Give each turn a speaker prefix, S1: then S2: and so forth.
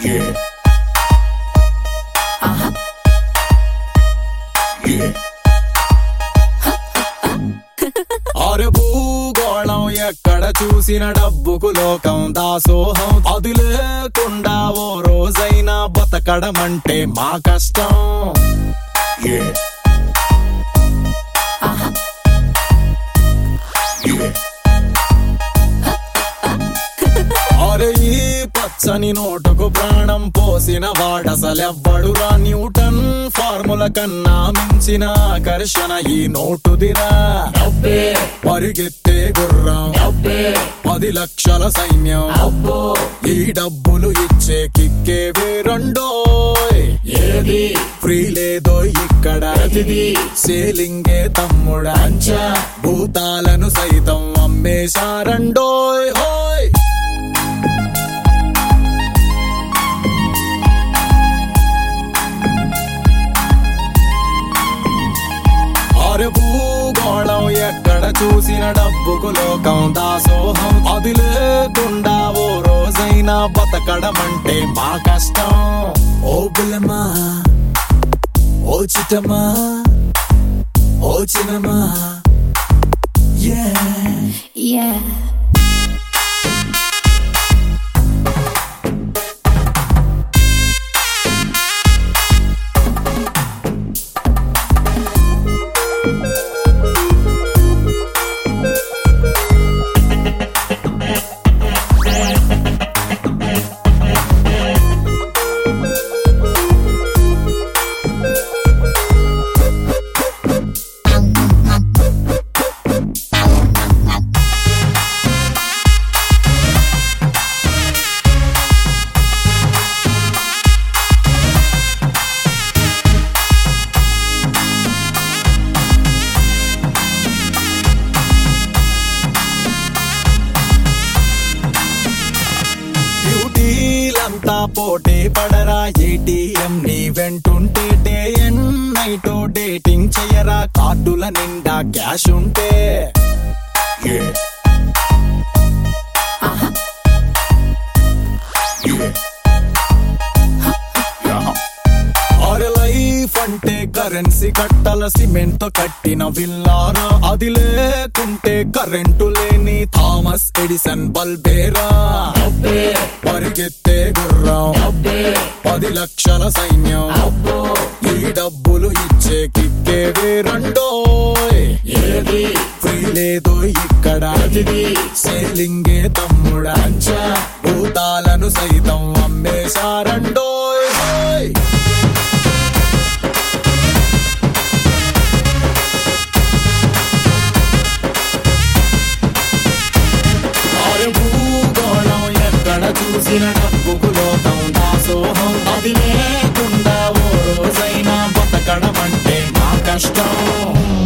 S1: Yeah. Yeah. ఆరు భూగోళం ఎక్కడ చూసిన డబ్బుకు లోకం దాసోహం అది లేకుండా ఓ రోజైనా బతకడమంటే మా కష్టం Yeah. Yeah. అరే ఈ పచ్చని నోటుకు ప్రాణం పోసిన వాడసలెవ్వడురా న్యూటన్ ఫార్ముల కన్నా మించిన ఆకర్షణ ఈ నోటుదిరా పరిగెత్తే గుర్రం పది లక్షల సైన్యం ఈ డబ్బులు ఇచ్చే కిక్కే వేరండోయ్
S2: ఏది
S1: ఫ్రీ లేదో ఇక్కడ సేలింగే తమ్ముడా భూతాలను సైతం అమ్మేశారండోయ్ హోయ్ ఆరు భూగోళం ఎక్కడ చూసిన డబ్బుకు లోకం దాసోహం అది లేకుండా ఓ రోజైనా బతకడమంటే మా కష్టం ఓ బుల్లమా ఓ చిట్టమా ఓ చిన్నమా yeah.
S2: Yeah.
S1: బ్యూటీలంతా పోటీ పడరా ఏటీఎం నీ వెంటుంటే డే అండ్ నైట్ డేటింగ్ చెయ్యరా కార్డుల నిండా క్యాష్ ఉంటే Yeah. Yeah. Yeah. ఆరు లైఫ్ అంటే కరెన్సీ కట్టల సిమెంట్ తో కట్టిన విల్లారా అది లేకుంటే కరెంటు లేని థామస్ ఎడిసన్ బల్బేరా పరిగెత్తే గుర్రం పది లక్షల సైన్యం ఈ డబ్బులు ఇచ్చే కిక్కే వేరండోయ్
S2: ఏది
S1: ఫ్రీ లేదో ఇక్కడ సేలింగే తమ్ముడా భూతాలను సైతం అమ్మేశారండోయ్ హోయ్. ఆరు భూగోళం ఎక్కడ చూసిన డబ్బుకు లోకం దాసోహం అది లేకుండా ఓ రోజైనా బతకడం అంటే మా కష్టం